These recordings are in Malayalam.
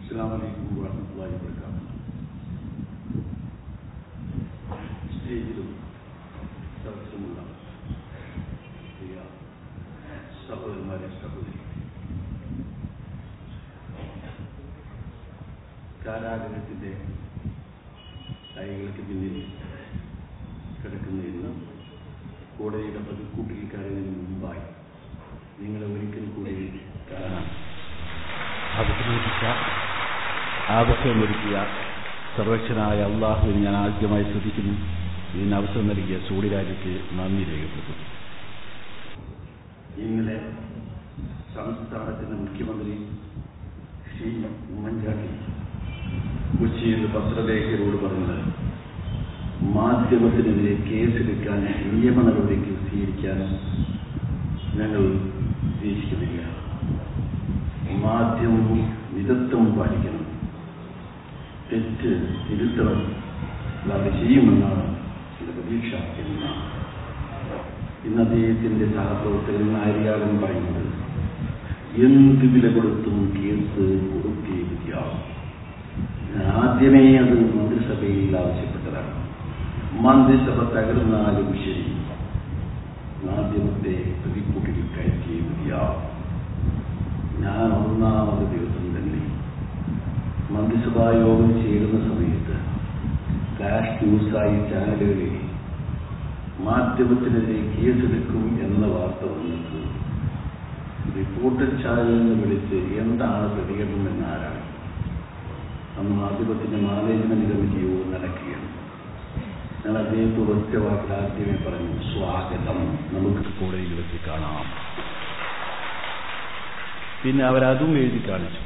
السلام عليكم ورحمة الله وبركاته സ്റ്റേജിലും സദസ്സുമുള്ള പ്രിയ സഹോദരന്മാരെ സഹോദരി കാരാഗ്രഹത്തിന്റെ കൈകൾക്ക് പിന്നിൽ കിടക്കുന്നതിന് കോടതിയുടെ പതിക്കൂട്ടിൽ കയറുന്നതിന് മുമ്പായി നിങ്ങളെ ഒരിക്കൽ കൂടി കാണാൻ അവതരിപ്പിച്ച ആവശ്യമൊരുക്കിയ സർവക്ഷനായ അള്ളാഹുവിനെ ഞാൻ ആദ്യമായി ശ്രദ്ധിക്കുന്നു ഇതിന് അവസരം നൽകിയ സൂര്യരാജ്യക്ക് നന്ദി രേഖപ്പെടുത്തുന്നു ഇന്നലെ സംസ്ഥാനത്തിന്റെ മുഖ്യമന്ത്രി ശ്രീ ഉമ്മൻചാണ്ടി കൊച്ചിയിൽ പത്രലേഖകരോട് പറഞ്ഞത് മാധ്യമത്തിനെതിരെ കേസെടുക്കാൻ നിയമ നടപടികൾ സ്വീകരിക്കാൻ ഞങ്ങൾ ഉദ്ദേശിക്കുന്നില്ല മാധ്യമം മിതത്വം പാലിക്കണം തെറ്റ് തിരുത്തണം അത് ചെയ്യുമെന്നാണ് എന്റെ പ്രതീക്ഷ എന്നാണ് ഇന്ന് അദ്ദേഹത്തിന്റെ സഹപ്രവർത്തകൻ നാരിയാടൻ പറയുന്നത് എന്ത് വില കൊടുത്തും കേസ് കൊടുത്തേ മതിയാവും ഞാൻ ആദ്യമേ അത് മന്ത്രിസഭയിൽ ആവശ്യപ്പെട്ടതാണ് മന്ത്രിസഭ തകർന്നാലും ശരി മാധ്യമത്തെ പ്രതിക്കൂട്ടിൽ കയറ്റിയേ മതിയാവും ഞാൻ ഒന്നാമത് ദിവസം തന്നെ മന്ത്രിസഭാ യോഗം ചേരുന്ന സമയത്ത് ഫ്ലാഷ് ന്യൂസായി ചാനലുകളിൽ മാധ്യമത്തിനെതിരെ കേസെടുക്കും എന്ന വാർത്ത വന്നിട്ട് റിപ്പോർട്ടർ ചാനലിൽ നിന്ന് വിളിച്ച് എന്താണ് പ്രതികരണം എന്നാരാണ് അന്ന് മാധ്യമത്തിന്റെ മാനേജ്മെന്റ് കമ്മിറ്റി യോഗം നടക്കുകയാണ് ഞാൻ അദ്ദേഹത്തോട് ഒറ്റ വാക്കിൽ ആദ്യമേ പറഞ്ഞു സ്വാഗതം നമുക്ക് കോടതിയിൽ വെച്ച് കാണാം പിന്നെ അവരതും എഴുതി കാണിച്ചു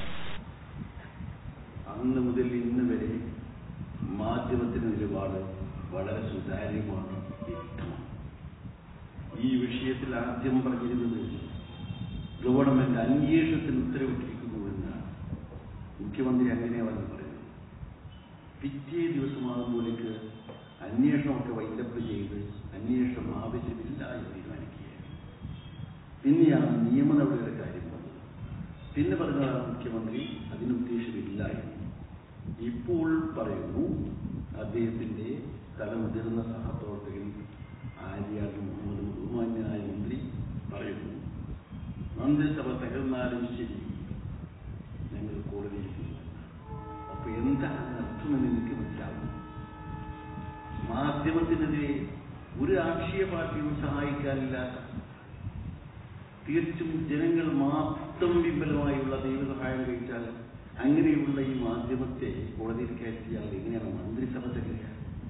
അന്ന് മുതൽ ഇന്ന് വരെ മാധ്യമത്തിന്റെ നിലപാട് വളരെ സുതാര്യമാണ് വ്യക്തമാണ് ഈ വിഷയത്തിൽ ആദ്യം പറഞ്ഞിരുന്നത് ഗവൺമെന്റ് അന്വേഷണത്തിന് ഉത്തരവിട്ടിരിക്കുന്നു എന്നാണ് മുഖ്യമന്ത്രി അങ്ങനെയാണ് പറയുന്നത് പിറ്റേ ദിവസമാകുമ്പോഴേക്ക് അന്വേഷണമൊക്കെ വൈൻഡപ്പ് ചെയ്ത് അന്വേഷണം ആവശ്യമില്ല എന്ന് തീരുമാനിക്കുകയാണ് പിന്നെയാണ് നിയമ നടപടിയുടെ കാര്യം വന്നത് പിന്നെ പറഞ്ഞതാണ് മുഖ്യമന്ത്രി അതിന് ഉദ്ദേശമില്ല എന്ന് ഇപ്പോൾ പറയുന്നു അദ്ദേഹത്തിന്റെ തലമുതിർന്ന സഹപ്രവർത്തകൻ ആര്യാട് മുഹമ്മദ് ബഹുമാന്യനായ മന്ത്രി പറയുന്നു മന്ത്രിസഭ തകർന്നാലും ശരി ഞങ്ങൾ കോടതിയിൽ പോകും അപ്പൊ എന്താണ് അർത്ഥമെന്ന് എനിക്ക് മനസ്സിലാവുന്നു മാധ്യമത്തിനെതിരെ ഒരു രാഷ്ട്രീയ പാർട്ടിയും സഹായിക്കാനില്ലാത്ത തീർച്ചും ജനങ്ങൾ മാത്രം വിമ്പലമായുള്ള ദൈവസഹായം കഴിച്ചാൽ അങ്ങനെയുള്ള ഈ മാധ്യമത്തെ കോടതിയിൽ കയറ്റിയാൽ എങ്ങനെയാണ് മന്ത്രിസഭ തകരുക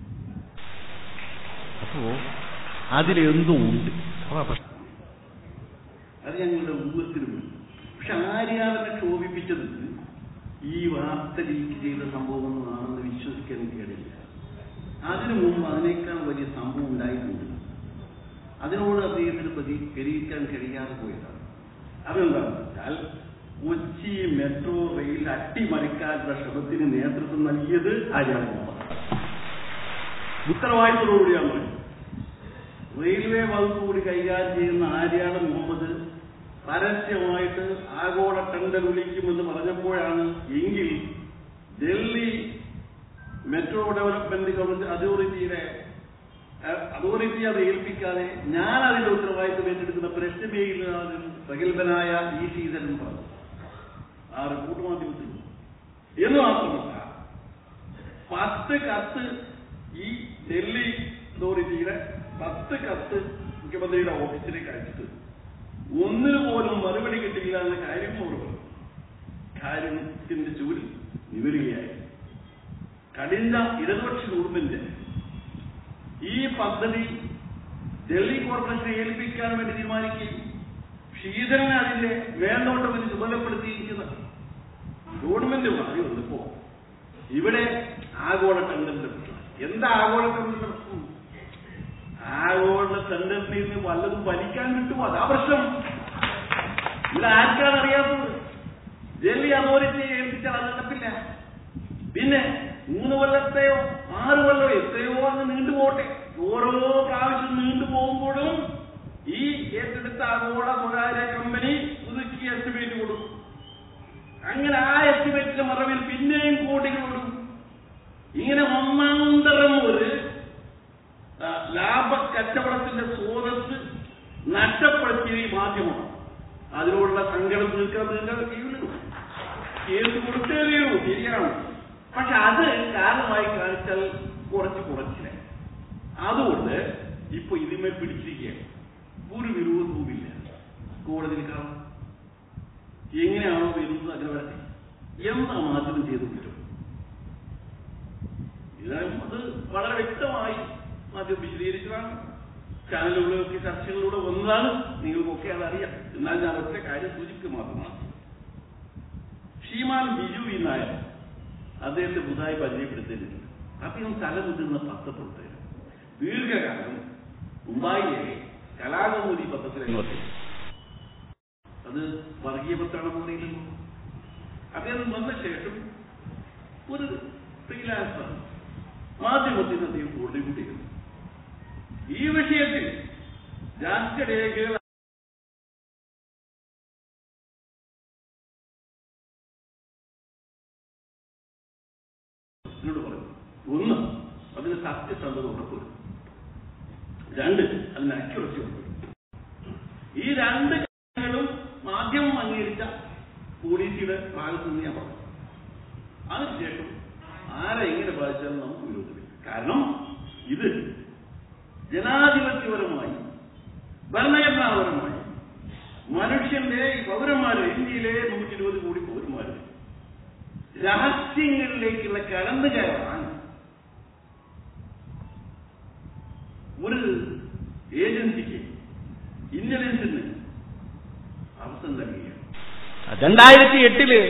അപ്പോ അതിലെന്തും ഉണ്ട് അതാ പ്രശ്നം. അത് ഞങ്ങളുടെ ഊഹത്തിനുമുണ്ട് പക്ഷെ ആര്യാവിനെ ക്ഷോഭിപ്പിച്ചത് ഈ വാർത്ത ലീക്ക് ചെയ്ത സംഭവങ്ങളാണെന്ന് വിശ്വസിക്കാൻ കഴിയില്ല അതിനു മുമ്പ് അതിനേക്കാൾ വലിയ സംഭവം ഉണ്ടായിട്ടുണ്ട് അതിനോട് അദ്ദേഹത്തിന് പ്രതികരിക്കാൻ കഴിയാതെ പോയതാണ് അതെന്താണെന്ന് വെച്ചാൽ കൊച്ചി മെട്രോ റെയിൽ അട്ടിമറിക്കാനുള്ള ശ്രമത്തിന് നേതൃത്വം നൽകിയത് ആര്യാട് മുഹമ്മദ് ഉത്തരവാദിത്തത്തോടുകൂടിയാണ് പറയുന്നത് റെയിൽവേ വകുപ്പ് കൂടി കൈകാര്യം ചെയ്യുന്ന ആര്യാട് മുഹമ്മദ് പരസ്യമായിട്ട് ആഗോള ടെൻഡർ വിളിക്കുമെന്ന് പറഞ്ഞപ്പോഴാണ് എങ്കിൽ ഡൽഹി മെട്രോ ഡെവലപ്മെന്റ് ഗവൺമെന്റ് അതോറിറ്റിയുടെ അഹ് അതോറിറ്റി അത് ഏൽപ്പിക്കാതെ ഞാൻ അതിന്റെ ഉത്തരവാദിത്വം ഏറ്റെടുക്കുന്ന പ്രശ്നമേ ഇല്ലാതെ പ്രഗത്ഭനായ ഈ സീസണും പറഞ്ഞു ആ റിപ്പോർട്ട് മാധ്യമത്തിൽ എന്ന് മാത്രമല്ല പത്ത് കത്ത് ഈ ഡൽഹി അതോറിറ്റിയുടെ പത്ത് കത്ത് മുഖ്യമന്ത്രിയുടെ ഓഫീസിലേക്ക് അയച്ചിട്ട് ഒന്നിനു പോലും മറുപടി കിട്ടിയില്ല എന്ന കാര്യം അവർ പറഞ്ഞു കാര്യത്തിന്റെ ചൂരിൽ നിവരുകയായി കഴിഞ്ഞ ഇടതുപക്ഷ ഗവൺമെന്റ് ഈ പദ്ധതി ഡൽഹി കോർപ്പറേഷനെ ഏൽപ്പിക്കാൻ വേണ്ടി തീരുമാനിക്കുകയും ശ്രീധരനെ അതിന്റെ മേൽനോട്ടം എന്ന് ചുമതലപ്പെടുത്തിയിരിക്കുന്ന ഗവൺമെന്റ് പറയുന്നത് ഇപ്പോ ഇവിടെ ആഗോള ടെൻഡറിന്റെ പ്രശ്നം എന്താ ആഗോള ടെൻഡറിന്റെ പ്രശ്നം ആഗോള ടെൻഡറിൽ നിന്ന് വല്ലതും വലിക്കാൻ കിട്ടുമോ അതാ പ്രശ്നം ഇവിടെ ആർക്കാണ് അറിയാത്തത് ഡൽഹി അതോറിറ്റിയെ ഏൽപ്പിച്ചാൽ അത് നടപ്പില്ല പിന്നെ മൂന്ന് കൊല്ലത്തെയോ ആറ് കൊല്ലമോ എത്രയോ അങ്ങ് നീണ്ടുപോട്ടെ ഓരോ പ്രാവശ്യം നീണ്ടുപോകുമ്പോഴും ഈ ഏറ്റെടുത്ത ആഗോള സ്വകാര്യ കമ്പനി പുതുക്കി എസ്റ്റിമേറ്റ് കൊടുക്കും അങ്ങനെ ആ എസ്റ്റിമേറ്റിന്റെ മറവിൽ നിങ്ങളുടെ സങ്കടം തീർക്കാൻ തീർക്കാൻ കഴിയുള്ളൂ കേസ് കൊടുത്തേ തീരൂ ശരിയാണ് പക്ഷെ അത് കാരണമായി കാണിച്ചാൽ കുറച്ച് കുറച്ചില്ല അതുകൊണ്ട് ഇപ്പൊ ഇതിന്മേൽ പിടിച്ചിരിക്കുകയാണ് ഒരു വിരോധവുമില്ല കോടതിയിൽ കാണാം എങ്ങനെയാണോ വരുന്നത് അങ്ങനെ വരട്ടെ എന്താ മാധ്യമം ചെയ്തു പറ്റും ഇത് അത് വളരെ വ്യക്തമായി മാധ്യമം വിശദീകരിച്ചതാണ് ചാനലുകളിലൊക്കെ ചർച്ചകളിലൂടെ വന്നതാണ് നിങ്ങൾക്കൊക്കെ അതറിയാം എന്നാൽ ഞാൻ ഒറ്റ കാര്യം സൂചിപ്പിക്കുക മാത്രമാണ് ഷീമാൻ ബിജു വി നായർ അദ്ദേഹത്തെ പുതുതായി പരിചയപ്പെടുത്തിയിട്ടുണ്ട് അദ്ദേഹം തലമുതിർന്ന പത്രപ്രവർത്തകൻ ദീർഘകാലം മുംബൈയിലെ കലാകൗമുദി പത്രത്തിലെ അത് വർഗീയ പത്രമാണെന്ന് അറിയില്ലല്ലോ അദ്ദേഹം വന്ന ശേഷം ഒരു ഫ്രീലാൻസർ മാധ്യമത്തിൽ അദ്ദേഹം കോൺട്രിബ്യൂട്ട് ചെയ്യുന്നു ഈ വിഷയത്തിൽ രാഷ്ട്രരേഖകൾ എന്നോട് പറഞ്ഞു ഒന്ന് അതിന് സത്യസന്ധത ഉറപ്പുവരും രണ്ട് അതിന് അക്യുറസി ഉറപ്പുവരും ഈ രണ്ട് കാര്യങ്ങളും മാധ്യമം അംഗീകരിച്ച പോലീസിയുടെ ഭാഗത്ത് നിന്ന് ഞാൻ പറഞ്ഞു അതിനുശേഷം ആരെ എങ്ങനെ ബാധിച്ചാലും നമുക്ക് വിരോധമില്ല കാരണം ഇത് ജനാധിപത്യപരമായി ഭരണഘടനാപരമായി മനുഷ്യന്റെ ഈ പൗരന്മാര് ഇന്ത്യയിലെ നൂറ്റി ഇരുപത് കോടി പൗരന്മാര് രഹസ്യങ്ങളിലേക്കുള്ള കടന്നു കയറാൻ ഒരു ഏജൻസിക്ക് ഇന്റലിജൻസിന് അവസരം നൽകുകയാണ് രണ്ടായിരത്തി എട്ടില്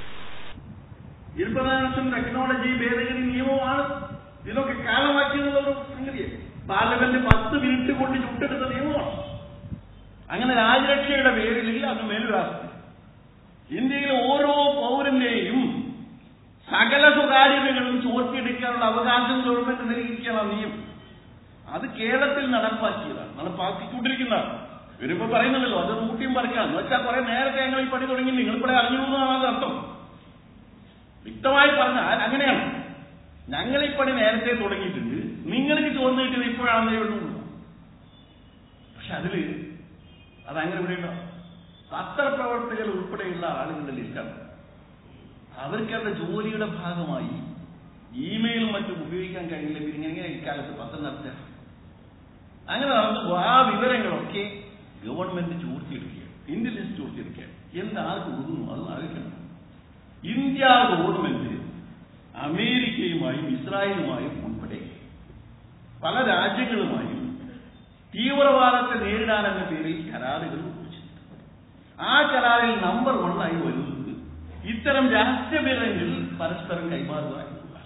ഇൻഫർമേഷൻ ടെക്നോളജി ഭേദഗതി നിയമമാണ് ഇതിനൊക്കെ കാലമാക്കിയുള്ള ഒരു സംഗതിയാണ് പാർലമെന്റ് പത്ത് മിനിറ്റ് കൊണ്ട് ചുട്ടെടുത്ത നിയമമാണ് അങ്ങനെ രാജ്യരക്ഷയുടെ പേരിൽ അത് മേൽവാസം ഇന്ത്യയിലെ ഓരോ പൗരന്റെയും സകല സ്വകാര്യതകളും ചോർത്തിയെടുക്കാനുള്ള അവകാശം ഗവൺമെന്റ് നൽകിയിരിക്കുകയാണ് ആ നിയമം അത് കേരളത്തിൽ നടപ്പാക്കിയതാണ് നടപ്പാക്കിക്കൊണ്ടിരിക്കുന്നതാണ് ഇവരിപ്പോ പറയുന്നുണ്ടല്ലോ അത് ഊട്ടിയും പറിക്കാം എന്ന് വെച്ചാൽ കുറെ നേരത്തെ ഞങ്ങൾ ഈ പണി തുടങ്ങി നിങ്ങൾ ഇവിടെ അറിഞ്ഞു എന്നാണ് അർത്ഥം വ്യക്തമായി പറഞ്ഞാൽ അങ്ങനെയാണ് ഞങ്ങൾ ഈ പണി നേരത്തെ തുടങ്ങിയിട്ടുണ്ട് നിങ്ങൾക്ക് ചോർന്ന് കിട്ടിയത് ഇപ്പോഴാണെന്നേ ഉള്ളൂ പക്ഷെ അതില് അതങ്ങനെ ഇവിടെ ഉണ്ടോ പത്രപ്രവർത്തകർ ഉൾപ്പെടെയുള്ള ആളുകളുടെ ലിസ്റ്റാണ് അവർക്ക് അവരുടെ ജോലിയുടെ ഭാഗമായി ഇമെയിലും മറ്റും ഉപയോഗിക്കാൻ കഴിയില്ല പിന്നെ ഇങ്ങനെ ഇക്കാലത്ത് പത്രം നടത്തുക അങ്ങനെ നടന്നു ആ വിവരങ്ങളൊക്കെ ഗവൺമെന്റ് ചോർത്തിയെടുക്കുകയാണ് ഇന്റലിജൻസ് ചോർത്തിയെടുക്കുകയാണ് എന്താർക്ക് ഒതുങ്ങുന്നു അത് ആലോചിക്കണം ഇന്ത്യ ഗവൺമെന്റ് അമേരിക്കയുമായും ഇസ്രായേലുമായും ഉൾപ്പെടെ പല രാജ്യങ്ങളുമായും തീവ്രവാദത്തെ നേരിടാനെന്ന പേരിൽ കരാറുകൾ ഒപ്പിച്ചിട്ടുണ്ട് ആ കരാറിൽ നമ്പർ വണ്ണായി വരുന്നത് ഇത്തരം രഹസ്യവിവരങ്ങൾ പരസ്പരം കൈമാറുക എന്നുള്ളതാണ്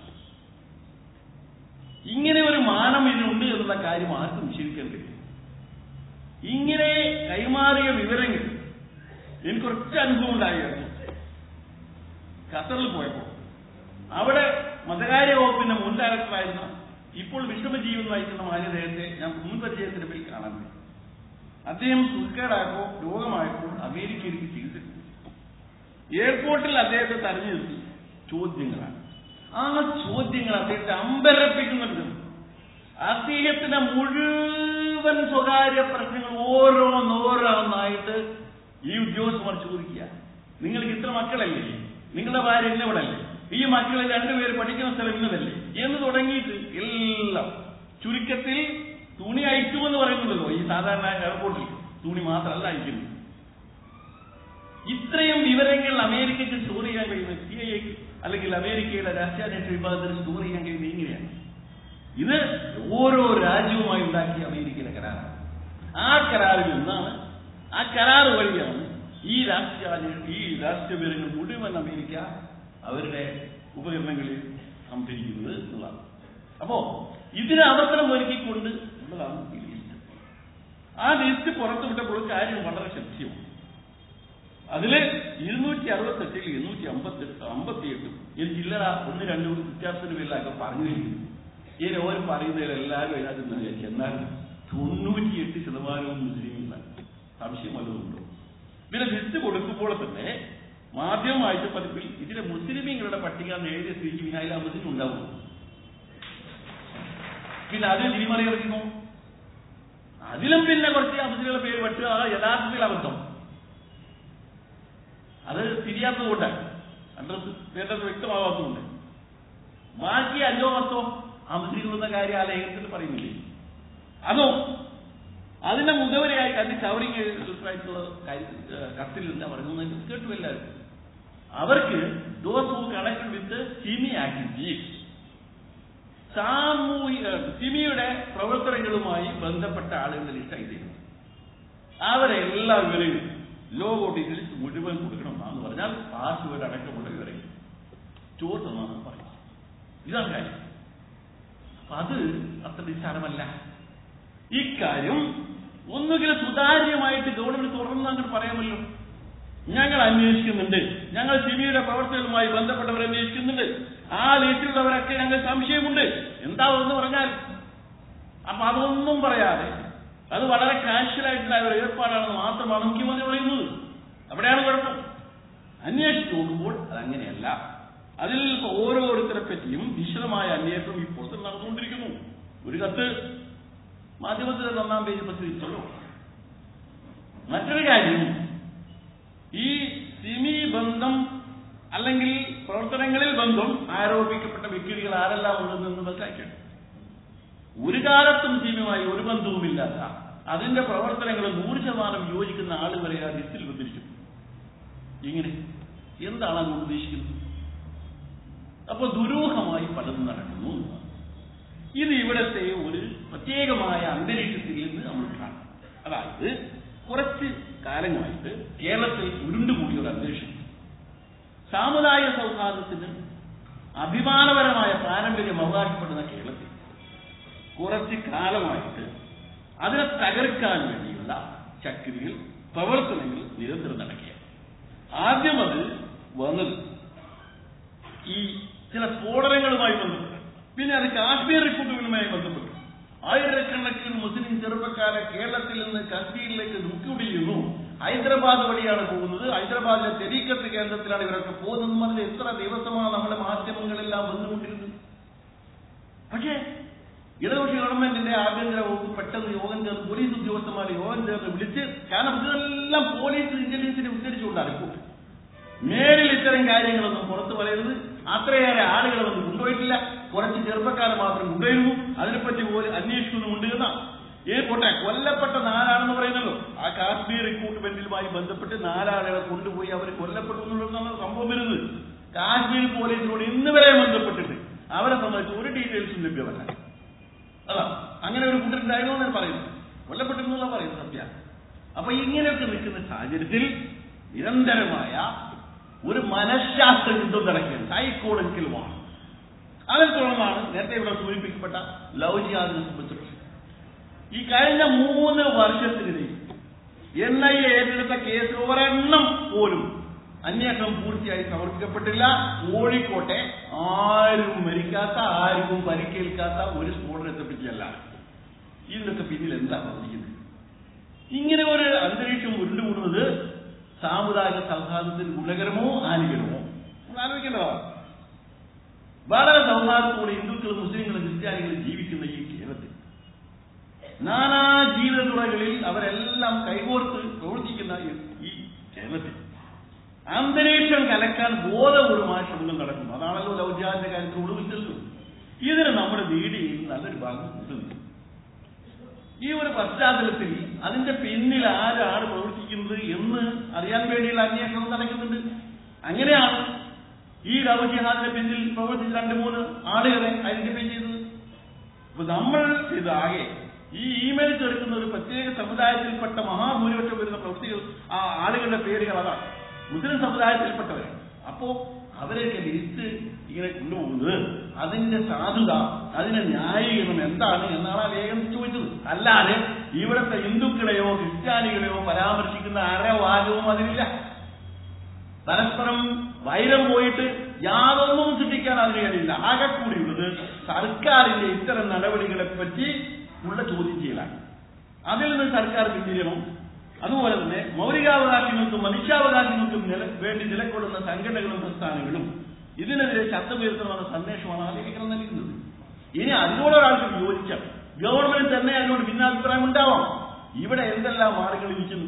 ഇങ്ങനെ ഒരു മാനം ഇതിനുണ്ട് എന്നുള്ള കാര്യം ആർക്കും നിഷേധിക്കാൻ കഴിയും ഇങ്ങനെ കൈമാറിയ വിവരങ്ങൾ എനിക്കൊരൊറ്റ അനുഭവം ഉണ്ടായിരുന്നു ഖത്തറിൽ പോയപ്പോ അവിടെ മതകാര്യ വകുപ്പിന്റെ മുൻ ഡയറക്ടറായിരുന്ന ഇപ്പോൾ വിശ്രമജീവൻ നയിക്കുന്ന മാന്യദേഹത്തെ ഞാൻ മുൻപരിചയത്തിന്റെ പേരിൽ കാണാൻ പറ്റും അദ്ദേഹം സുഖക്കേടായപ്പോ രോഗമായപ്പോൾ അമേരിക്കയിലേക്ക് ചികിത്സിച്ചു എയർപോർട്ടിൽ അദ്ദേഹത്തെ തടഞ്ഞു നിർത്തി ചോദ്യങ്ങളാണ് ആ ചോദ്യങ്ങൾ അദ്ദേഹത്തെ അമ്പരപ്പിക്കുന്നുണ്ട് അദ്ദേഹത്തിന്റെ മുഴുവൻ സ്വകാര്യ പ്രശ്നങ്ങൾ ഓരോന്നോരോന്നായിട്ട് ഈ ഉദ്യോഗസ്ഥന്മാർ ചോദിക്കുക നിങ്ങൾക്ക് ഇത്ര മക്കളല്ലേ നിങ്ങളുടെ ഭാര്യ ഇന്നവിടല്ലേ ഈ മക്കളെ രണ്ടുപേര് പഠിക്കുന്ന സ്ഥലം ഇന്നതല്ലേ എന്ന് തുടങ്ങിയിട്ട് എല്ലാം ചുരുക്കത്തിൽ തുണി അയക്കുമെന്ന് പറയുന്നുണ്ടല്ലോ ഈ സാധാരണ എയർപോർട്ടിൽ തുണി മാത്രമല്ല അയക്കുന്നത് ഇത്രയും വിവരങ്ങൾ അമേരിക്കയ്ക്ക് സ്റ്റോർ ചെയ്യാൻ കഴിയുന്നത് സി ഐ എക്ക് അല്ലെങ്കിൽ അമേരിക്കയുടെ രാഷ്ട്രീയാന്വേഷണ വിഭാഗത്തിന് സ്റ്റോർ ചെയ്യാൻ കഴിയുന്നത് ഇങ്ങനെയാണ് ഇത് ഓരോ രാജ്യവുമായി ഉണ്ടാക്കിയ അമേരിക്കയിലെ കരാറാണ് ആ കരാറിൽ നിന്നാണ് ആ കരാർ വഴിയാണ് ഈ രാഷ്ട്രീയ ഈ രാഷ്ട്രീയ വിവരങ്ങൾ മുഴുവൻ അമേരിക്ക അവരുടെ ഉപകരണങ്ങളിൽ സംഭരിക്കുന്നത് എന്നുള്ളതാണ് അപ്പോ ഇതിന് അവസരം ഒരുക്കിക്കൊണ്ട് ഉള്ളതാണ് ഈ ലിസ്റ്റ് ആ ലിസ്റ്റ് പുറത്തുവിട്ടപ്പോൾ കാര്യം വളരെ ശക്തിയാണ് അതില് ഇരുന്നൂറ്റി അറുപത്തെട്ടിൽ ഇരുന്നൂറ്റി അമ്പത്തെട്ട് അമ്പത്തിയെട്ടും ഈ ചില്ലറ ഒന്ന് രണ്ടു വ്യത്യാസത്തിന് പേരിലൊക്കെ പറഞ്ഞു കഴിഞ്ഞു ഈ ഓരോ പറയുന്നതിൽ എല്ലാവരും അതിനകത്ത് നിന്ന് വിചാരിച്ചു എന്നാൽ തൊണ്ണൂറ്റിയെട്ട് ശതമാനവും മുസ്ലിങ്ങളാണ് സംശയം വല്ലതുണ്ടോ ഇതിന്റെ ലിസ്റ്റ് കൊടുക്കുമ്പോൾ തന്നെ മാധ്യമ ആഴ്ച പതിപ്പിൽ ഇതിലെ മുസ്ലിമീങ്ങളുടെ പട്ടിക എന്ന് എഴുതിയ സ്ഥിതിക്ക് പിന്നെ അതിൽ മുസ്ലിം ഉണ്ടാവും പിന്നെ അതിൽ തിരിമറിയിറക്കുന്നു അതിലും പിന്നെ കുറച്ച് മുസ്ലിങ്ങളുടെ പേര് പറ്റുക ആ യഥാർത്ഥത്തിൽ അബദ്ധം തിരിയാത്തതുകൊണ്ടാണ് അഡ്രസ് വേണ്ടത് വ്യക്തമാവാത്തതുകൊണ്ട് ബാക്കി അഞ്ചോ പത്തോ ആ മുസ്ലിങ്ങളുടെ കാര്യം ആ ലേഖനത്തിൽ പറയുന്നില്ലേ അതോ അതിന്റെ മുഖവരെയായി കണ്ട് ചവറിങ് ആയിട്ടുള്ള കത്തിൽ എന്താ പറയുന്നത് കേട്ടു എല്ലാവരും അവർക്ക് those who connect with SIMI activities സാമൂഹിക സിമിയുടെ പ്രവർത്തനങ്ങളുമായി ബന്ധപ്പെട്ട ആളുകളുടെ ലിസ്റ്റ് എഴുതിയിരുന്നു അവരെ എല്ലാ വിവരങ്ങളും ലോഗോ ഡീറ്റെയിൽസ് മുഴുവൻ കൊടുക്കണമെന്നാന്ന് പറഞ്ഞാൽ പാസ്വേഡ് അടക്കമുള്ള വിവരങ്ങൾ ചോദിച്ചതാണ് പറയുന്നത് ഇതാണ് കാര്യം അപ്പൊ അത് അത്ര നിസ്സാരമല്ല ഇക്കാര്യം ഒന്നുകിൽ സുതാര്യമായിട്ട് ഗവൺമെന്റ് തുറന്ന് അങ്ങോട്ട് പറയാമല്ലോ ഞങ്ങൾ അന്വേഷിക്കുന്നുണ്ട് ഞങ്ങൾ സിബിയുടെ പ്രവർത്തനവുമായി ബന്ധപ്പെട്ടവർ അന്വേഷിക്കുന്നുണ്ട് ആ ലിസ്റ്റിലുള്ളവരൊക്കെ ഞങ്ങൾ സംശയമുണ്ട് എന്താ എന്ന് പറഞ്ഞാൽ അപ്പൊ അതൊന്നും പറയാതെ അത് വളരെ കാഷ്വലായിട്ടുള്ള ഒരു ഏർപ്പാടാണെന്ന് മാത്രമാണ് മുഖ്യമന്ത്രി പറയുന്നത് അവിടെയാണ് കുഴപ്പം അന്വേഷിച്ചു നോക്കുമ്പോൾ അതങ്ങനെയല്ല അതിൽ ഇപ്പൊ ഓരോരുത്തരെ പറ്റിയും വിശദമായ അന്വേഷണം ഇപ്പോൾ തന്നെ നടന്നുകൊണ്ടിരിക്കുന്നു ഒരു കത്ത് മാധ്യമത്തിൽ ഒന്നാം പേജ് പ്രസിദ്ധീകരിച്ചല്ലോ മറ്റൊരു കാര്യം ഈ സിമി ബന്ധം അല്ലെങ്കിൽ പ്രവർത്തനങ്ങളിൽ ബന്ധം ആരോപിക്കപ്പെട്ട വ്യക്തികൾ ആരെല്ലാം ഉള്ളതെന്ന് മനസ്സിലാക്കണം ഒരു കാലത്തും സിമിയുമായി ഒരു ബന്ധവുമില്ലാത്ത അതിന്റെ പ്രവർത്തനങ്ങൾ നൂറ് ശതമാനം യോജിക്കുന്ന ആളുകളെ ആ ലിസ്റ്റിൽ വന്നിരിക്കുന്നു ഇങ്ങനെ എന്താണ് അത് ഉദ്ദേശിക്കുന്നത് അപ്പൊ ദുരൂഹമായി പലതും നടക്കുന്നു ഇത് ഇവിടത്തെ ഒരു പ്രത്യേകമായ അന്തരീക്ഷത്തിൽ നിന്ന് നമ്മൾ കാണും അതായത് കുറച്ച് കാലങ്ങളായിട്ട് കേരളത്തിൽ ഉരുണ്ടുകൂടിയ ഒരു അന്തരീക്ഷം സാമുദായിക സൗഹാർദ്ദത്തിന് അഭിമാനപരമായ പാരമ്പര്യം അവകാശപ്പെടുന്ന കേരളത്തിൽ കുറച്ച് കാലമായിട്ട് അതിനെ തകർക്കാൻ വേണ്ടിയുള്ള ചക്രികൾ പ്രവർത്തനങ്ങൾ നിരന്തരം നടക്കുകയാണ് ആദ്യം അത് വന്നത് ഈ ചില സ്ഫോടനങ്ങളുമായി ബന്ധപ്പെട്ട് പിന്നെ അത് കാശ്മീർ റിപ്പോർട്ടുകളുമായി ബന്ധപ്പെട്ടു ആയിരക്കണക്കിന് മുസ്ലിം ചെറുപ്പക്കാരെ കേരളത്തിൽ നിന്ന് കശ്മീരിലേക്ക് ദുഃഖിടിയുന്നു ഹൈദരാബാദ് വഴിയാണ് പോകുന്നത് ഹൈദരാബാദിലെ തെരീക്കത്ത് കേന്ദ്രത്തിലാണ് ഇവരൊക്കെ പോകുന്നത് പറഞ്ഞ് എത്ര ദിവസമാണ് നമ്മുടെ മാധ്യമങ്ങളെല്ലാം വന്നുകൊണ്ടിരുന്നത് പക്ഷേ ഇടതുപക്ഷ ഗവൺമെന്റിന്റെ ആഭ്യന്തര വകുപ്പ് പെട്ടെന്ന് യോഗം ചേർന്ന് പോലീസ് ഉദ്യോഗസ്ഥന്മാരെ യോഗം ചേർന്ന് വിളിച്ച് കാരണം ഇതെല്ലാം പോലീസ് ഇന്റലിജൻസിനെ ഉദ്ധരിച്ചുകൊണ്ടാണ് റിപ്പോർട്ട് മേലിൽ ഇത്തരം കാര്യങ്ങളൊന്നും പുറത്തു പറയരുത് അത്രയേറെ ആളുകളെ ഒന്നും കൊണ്ടുപോയിട്ടില്ല കുറച്ച് ചെറുപ്പക്കാരെ മാത്രം കൊണ്ടുവരുന്നു അതിനെപ്പറ്റി പോലും അന്വേഷിക്കുന്നുമുണ്ട് എന്നാ ഏ പോട്ടെ കൊല്ലപ്പെട്ട നാലാണെന്ന് പറയുന്നല്ലോ ആ കാശ്മീർ റിക്രൂട്ട്മെന്റിലുമായി ബന്ധപ്പെട്ട് നാലാളുകളെ കൊണ്ടുപോയി അവർ കൊല്ലപ്പെട്ടു എന്നുള്ളതാണ് സംഭവം വരുന്നത് കാശ്മീർ പോലീസിനോട് ഇന്ന് വരെ ബന്ധപ്പെട്ടിട്ട് അവരെ സംബന്ധിച്ച് ഒരു ഡീറ്റെയിൽസും ലഭ്യമല്ല അതാ അങ്ങനെ ഒരു കൂട്ടരുണ്ടായിരുന്നു എന്നാണ് പറയുന്നത് കൊല്ലപ്പെട്ടിരുന്നുള്ള പറയുന്നത് സത്യ അപ്പൊ ഇങ്ങനെയൊക്കെ നിൽക്കുന്ന സാഹചര്യത്തിൽ നിരന്തരമായ ഒരു മനഃശാസ്ത്ര യുദ്ധം നടക്കുകയാണ് സൈക്കോളജിക്കലുമാണ് അതിൽ തുടർന്നാണ് നേരത്തെ ഇവിടെ സൂചിപ്പിക്കപ്പെട്ട ലവ് ജിഹാദിനെ സംബന്ധിച്ചിട്ടുള്ളത് ഈ കഴിഞ്ഞ മൂന്ന് വർഷത്തിനിടയിൽ എൻ ഐ എ ഏറ്റെടുത്ത കേസ് ഒരെണ്ണം പോലും അന്വേഷണം പൂർത്തിയായി സമർപ്പിക്കപ്പെട്ടില്ല കോഴിക്കോട്ടെ ആരും മരിക്കാത്ത ആർക്കും പരിക്കേൽക്കാത്ത ഒരു സ്ഫോടനത്തെ പറ്റിയല്ല ഇതിനൊക്കെ പിന്നിൽ എന്താ പ്രവർത്തിക്കുന്നത് ഇങ്ങനെ ഒരു അന്തരീക്ഷം ഉരുണ്ടുകൂടുന്നത് സാമുദായിക സൗഹാർദ്ദത്തിന് ഗുണകരമോ ഹാനികരമോ നമ്മൾ ആലോചിക്കേണ്ടതാണ് വളരെ സൗഹാർദ്ദത്തോടെ ഹിന്ദുക്കളും മുസ്ലിങ്ങളും ക്രിസ്ത്യാനികളും ജീവിക്കുന്ന ഈ കേരളത്തിൽ നാനാ ജീവിത തുറകളിൽ അവരെല്ലാം കൈകോർത്ത് പ്രവർത്തിക്കുന്ന ഈ കേരളത്തിൽ അന്തരീക്ഷം കലക്കാൻ ബോധപൂർവമായ ശ്രമങ്ങൾ നടക്കുന്നു അതാണല്ലോ ലൗചാന്റെ കാര്യത്തിൽ ഒടുവിച്ചല്ലോ ഇതിന് നമ്മുടെ മീഡിയയിൽ നല്ലൊരു ഭാഗം കിട്ടുന്നു ഈ ഒരു പശ്ചാത്തലത്തിൽ അതിന്റെ പിന്നിൽ ആരാണ് പ്രവർത്തിക്കുന്നത് എന്ന് അറിയാൻ വേണ്ടിയുള്ള അന്വേഷണം നടക്കുന്നുണ്ട് അങ്ങനെയാണ് ഈ ലവ് ജിഹാദിന്റെ പിന്നിൽ പ്രവർത്തിച്ച രണ്ട് മൂന്ന് ആളുകളെ ഐഡന്റിഫൈ ചെയ്തത് അപ്പൊ നമ്മൾ ഇത് ആകെ ഈ ഇമെയിൽ ചേർക്കുന്ന ഒരു പ്രത്യേക സമുദായത്തിൽപ്പെട്ട മഹാഭൂരിപക്ഷം വരുന്ന പ്രവൃത്തികൾ ആ ആളുകളുടെ പേരുകൾ അതാണ് മുസ്ലിം സമുദായത്തിൽപ്പെട്ടവരാണ് അപ്പോ അവരെയൊക്കെ ലിസ്റ്റ് ഇങ്ങനെ കൊണ്ടുപോകുന്നത് അതിന്റെ സാധുത അതിന്റെ ന്യായീകരണം എന്താണ് എന്നാണ് ആ ലേഖനം ചോദിച്ചത് അല്ലാതെ ഇവിടുത്തെ ഹിന്ദുക്കളെയോ ക്രിസ്ത്യാനികളെയോ പരാമർശിക്കുന്ന അരവാചവും അതിലില്ല പരസ്പരം വൈരം പോയിട്ട് യാതൊന്നും സൃഷ്ടിക്കാൻ അതിന് കഴിയില്ല ആകെ കൂടിയുള്ളത് സർക്കാരിന്റെ ഇത്തരം നടപടികളെ പറ്റി ഉള്ള ചോദ്യം ചെയ്യലാണ് അതിൽ നിന്ന് സർക്കാർ പിന്തിരിയണം അതുപോലെ തന്നെ മൗലികാവകാശങ്ങൾക്കും മനുഷ്യാവകാശങ്ങൾക്കും നില വേണ്ടി നിലകൊള്ളുന്ന സംഘടനകളും പ്രസ്ഥാനങ്ങളും ഇതിനെതിരെ ശബ്ദമുയർത്തണമെന്ന സന്ദേശമാണ് ആ ലേഖനം നൽകുന്നത് ഇനി അതിനോട് ഒരാൾക്ക് വിയോജിക്കാം ഗവൺമെന്റ് തന്നെ അതിനോട് ഭിന്നാഭിപ്രായം ഉണ്ടാവാം ഇവിടെ എന്തെല്ലാം ആളുകൾ ഇരിക്കുന്നു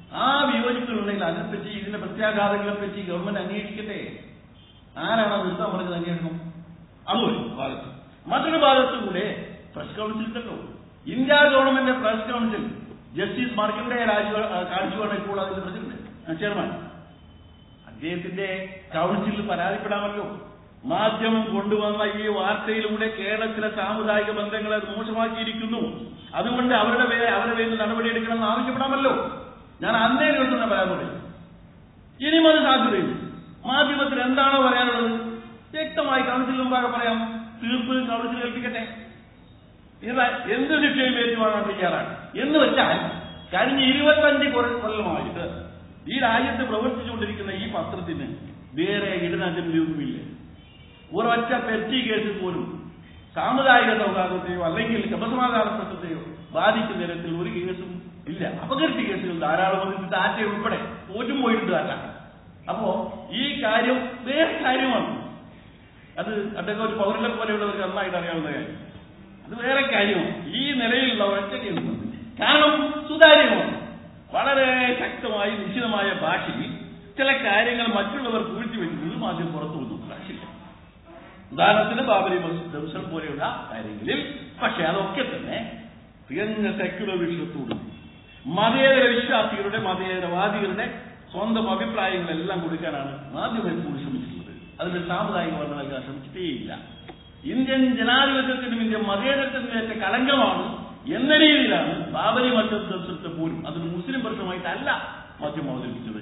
ആ വിയോജിപ്പുകളുണ്ടെങ്കിൽ അതിനെപ്പറ്റി ഇതിന്റെ പ്രത്യാഘാതങ്ങളെ പറ്റി ഗവൺമെന്റ് അന്വേഷിക്കട്ടെ ആരാണ് അത് നിർത്താൻ പറഞ്ഞത് അന്വേഷണം അതൊരു ഭാഗത്ത് മറ്റൊരു ഭാഗത്ത് കൂടെ പ്രസ് കൗൺസിൽ ഉണ്ടല്ലോ India government press council justice Markandeya Raju കാണിച്ചുവാണ് ഇപ്പോൾ അതിന്റെ പ്രസിഡന്റ് ചെയർമാൻ അദ്ദേഹത്തിന്റെ കൗൺസിലിൽ പരാതിപ്പെടാമല്ലോ മാധ്യമം കൊണ്ടുവന്ന ഈ വാർത്തയിലൂടെ കേരളത്തിലെ സാമുദായിക ബന്ധങ്ങളെ അത് മോശമാക്കിയിരിക്കുന്നു അതുകൊണ്ട് അവരുടെ പേര് അവരുടെ പേരിൽ നടപടിയെടുക്കണമെന്ന് ആവശ്യപ്പെടാമല്ലോ ഞാൻ അന്നേ ദിവസം ഞാൻ പരാതി പറയും ഇനിയും അത് സാധ്യതയില്ല മാധ്യമത്തിൽ എന്താണോ പറയാനുള്ളത് വ്യക്തമായി കൗൺസിൽ മുമ്പാകെ പറയാം തീർപ്പ് കൗൺസിൽ ഏൽപ്പിക്കട്ടെ ഇത് എന്ത് ശിക്ഷയും ഏറ്റുവാങ്ങാൻ തയ്യാറാണ് എന്ന് വെച്ചാൽ കഴിഞ്ഞ ഇരുപത്തഞ്ച് കൊല്ല- കൊല്ലമായിട്ട് ഈ രാജ്യത്ത് പ്രവർത്തിച്ചുകൊണ്ടിരിക്കുന്ന ഈ പത്രത്തിന് വേറെ ഇടനാചരൊന്നുമില്ല ഒരൊറ്റ പെറ്റി കേസ് പോലും സാമുദായിക സൗഹാർദ്ദത്തെയോ അല്ലെങ്കിൽ ക്രമസമാധാന പ്രശ്നത്തെയോ ബാധിക്കുന്ന തരത്തിൽ ഒരു കേസും ഇല്ല അപകീർത്തി കേസുകൾ ധാരാളം വന്നിട്ട് ടാറ്റ ഉൾപ്പെടെ തോറ്റും പോയിട്ടുണ്ട് ടാറ്റ അപ്പോ ഈ കാര്യം വേറെ കാര്യമാണ് അത് അദ്ദേഹം ഒരു പൗരനെ പോലെയുള്ളവർക്ക് നന്നായിട്ട് അറിയാവുന്ന കാര്യം അത് വേറെ കാര്യമാണ് ഈ നിലയിലുള്ള ഒറ്റ കേസ് കാരണം സുതാര്യമാണ് വളരെ ശക്തമായി നിശ്ചിതമായ ഭാഷയിൽ ചില കാര്യങ്ങൾ മറ്റുള്ളവർ പൂഴ്ത്തിവെക്കുന്നത് മാധ്യമം പുറത്തു വന്നു ഭാഷയില്ല ഉദാഹരണത്തിന് ബാബരി മസ്ജിദ് ദർശനം പോലെയുള്ള കാര്യങ്ങളിൽ പക്ഷെ അതൊക്കെ തന്നെ തികഞ്ഞ സെക്യുലർ വിഷയത്തോടും മതേതര വിശ്വാസികളുടെ മതേതരവാദികളുടെ സ്വന്തം അഭിപ്രായങ്ങളെല്ലാം കൊടുക്കാനാണ് മാധ്യമം എപ്പോഴും ശ്രമിച്ചിട്ടുള്ളത് അതിന് സാമുദായിക വർണ്ണ നൽകാൻ ശ്രമിച്ചിട്ടേയില്ല ഇന്ത്യൻ ജനാധിപത്യത്തിനും ഇന്ത്യൻ മതേതരത്തിനും ഏറ്റ കളങ്കമാണ് എന്ന രീതിയിലാണ് ബാബരി മസ്ജിദ് ദർശനത്തെ പോലും അതൊരു മുസ്ലിം പ്രശ്നമായിട്ടല്ല മാധ്യമം അവതരിപ്പിച്ചത്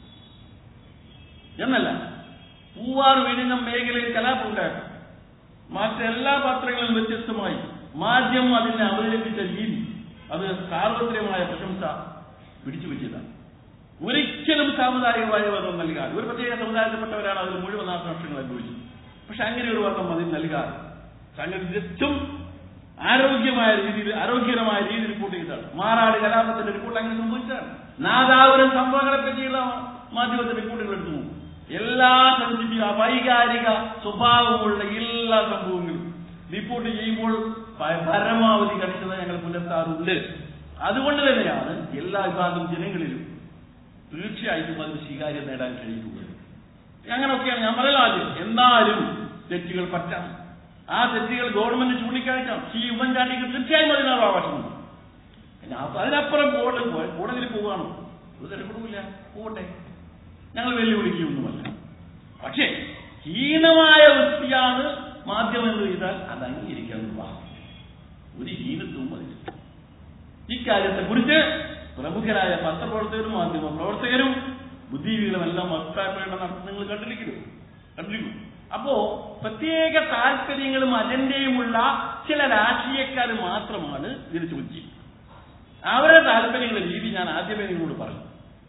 എന്നല്ല പൂവാർ വിഴിഞ്ഞം മേഖലയിൽ കലാപമുണ്ടായിരുന്നു മറ്റെല്ലാ പത്രങ്ങളിലും വ്യത്യസ്തമായി മാധ്യമം അതിനെ അവതരിപ്പിച്ച രീതി അത് സാർവത്രികമായ പ്രശംസ പിടിച്ചു വെച്ചതാണ് ഒരിക്കലും സാമുദായികമായ വർണ്ണം നൽകാതെ ഒരു പ്രത്യേക സമുദായത്തിൽപ്പെട്ടവരാണ് അതിൽ മുഴുവൻ നാശനഷ്ടങ്ങൾ അനുഭവിച്ചത് പക്ഷെ അങ്ങനെ ഒരു വർണ്ണം അതിൽ നൽകാതെ സംഗതി തികച്ചും ആരോഗ്യമായ രീതിയിൽ ആരോഗ്യകരമായ രീതിയിൽ റിപ്പോർട്ട് ചെയ്തതാണ് മാറാട് കലാപത്തിന്റെ റിപ്പോർട്ട് അങ്ങനെ സംഭവിച്ചതാണ് നാദാപുരം സംഭവങ്ങളെ പറ്റിയുള്ള മാധ്യമത്തിന്റെ റിപ്പോർട്ടുകൾ എടുത്തു നോക്കും എല്ലാ സെൻസിറ്റീവ് വൈകാരിക സ്വഭാവമുള്ള എല്ലാ സംഭവങ്ങളും റിപ്പോർട്ട് ചെയ്യുമ്പോൾ പ- പരമാവധി കണിശത ഞങ്ങൾ പുലർത്താറുണ്ട് അതുകൊണ്ട് തന്നെയാണ് എല്ലാ വിഭാഗം ജനങ്ങളിലും തീർച്ചയായിട്ടും അതിന് സ്വീകാര്യം നേടാൻ കഴിയുന്നത് അങ്ങനെയൊക്കെയാണ് ഞാൻ പറയാം ആദ്യം എന്നാലും തെറ്റുകൾ പറ്റാം ആ തെറ്റുകൾ ഗവൺമെന്റ് ചൂണ്ടിക്കാണിക്കാം ഈ ഉമ്മൻചാണ്ടിക്ക് തീർച്ചയായും അതിനുള്ള അവകാശമുണ്ട് പിന്നെ അപ്പൊ അതിനപ്പുറം കോടതി പോയി കോടതിയിൽ പോവുകയാണോ ഒരു തിരക്കിടുമില്ല പോകട്ടെ ഞങ്ങൾ വെല്ലുവിളിക്കുകയൊന്നുമല്ല പക്ഷേ ഹീനമായ വൃത്തിയാണ് മാധ്യമം എന്ന് ചെയ്താൽ അത് അംഗീകരിക്കാൻ വിവാഹം ഒരു ഹീനത്വവും അതില്ല ഇക്കാര്യത്തെ കുറിച്ച് പ്രമുഖരായ പത്രപ്രവർത്തകരും മാധ്യമ പ്രവർത്തകരും ബുദ്ധിജീവികളും എല്ലാം അഭിപ്രായപ്പെടേണ്ട നടത്തുന്നത് നിങ്ങൾ കണ്ടിരിക്കുന്നു കണ്ടിരിക്കുന്നു അപ്പോ പ്രത്യേക താല്പര്യങ്ങളും അജണ്ടയുമുള്ള ചില രാഷ്ട്രീയക്കാർ മാത്രമാണ് ഇതിന് ചോദിച്ചത് അവരുടെ താല്പര്യങ്ങളുടെ രീതി ഞാൻ ആദ്യമേ നിങ്ങളോട് പറഞ്ഞു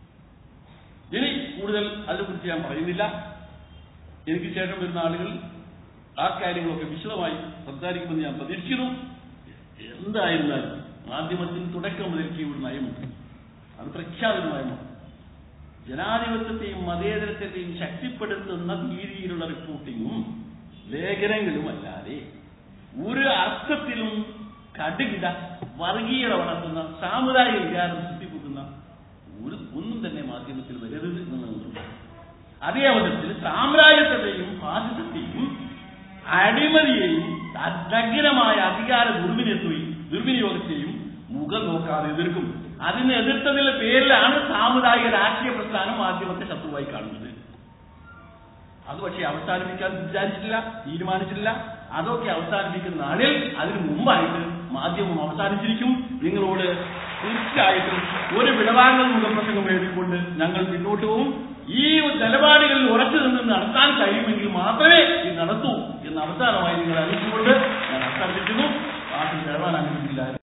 ഇനി കൂടുതൽ അതിനെക്കുറിച്ച് ഞാൻ പറയുന്നില്ല എനിക്ക് ശേഷം വരുന്ന ആളുകൾ ആ കാര്യങ്ങളൊക്കെ വിശദമായി സംസാരിക്കുമെന്ന് ഞാൻ പ്രതീക്ഷിക്കുന്നു എന്തായിരുന്നാലും മാധ്യമത്തിന് തുടക്കം മുതൽക്ക് ഒരു നയമുണ്ട് അത് പ്രഖ്യാപിത നയമാണ് ജനാധിപത്യത്തെയും മതേതരത്വത്തെയും ശക്തിപ്പെടുത്തുന്ന രീതിയിലുള്ള റിപ്പോർട്ടിങ്ങും ലേഖനങ്ങളും അല്ലാതെ ഒരു അർത്ഥത്തിലും കടുകിട വർഗീയത വളർത്തുന്ന സാമുദായിക വികാരം സൃഷ്ടിപ്പിക്കുന്ന ഒരു ഒന്നും തന്നെ മാധ്യമത്തിൽ വരരുത് എന്നുള്ളത് അതേ അവസരത്തിൽ സാമ്രാജ്യത്വത്തെയും ഫാസിസത്തെയും അടിമതിയെയും നഗ്നമായ അധികാര ദുർവിനിയോഗത്തെയും ദുർവിനിയോഗത്തെയും മുഖം നോക്കാതെ എതിർക്കും അതിനെ എതിർത്തതിന്റെ പേരിലാണ് സാമുദായിക രാഷ്ട്രീയ പ്രസ്ഥാനം മാധ്യമത്തെ ശത്രുവായി കാണുന്നത് അത് പക്ഷേ അവസാനിപ്പിക്കാൻ വിചാരിച്ചിട്ടില്ല തീരുമാനിച്ചിട്ടില്ല അതൊക്കെ അവസാനിപ്പിക്കുന്ന നാളിൽ അതിനു മുമ്പായിട്ട് മാധ്യമം അവസാനിച്ചിരിക്കും നിങ്ങളോട് തീർച്ചയായിട്ടും ഒരു വിടവാങ്ങൽ മുഖപ്രസംഗം എഴുതിക്കൊണ്ട് ഞങ്ങൾ മുന്നോട്ട് പോകും ഈ നിലപാടുകളിൽ ഉറച്ചു നിന്ന് നടത്താൻ കഴിയുമെങ്കിൽ മാത്രമേ ഇത് നടത്തൂ എന്ന് അവസാനമായി നിങ്ങൾ അറിയിച്ചുകൊണ്ട് ഞാൻ അവസാനിപ്പിക്കുന്നു ആ നിലപാട് അനുവദിച്ചില്ല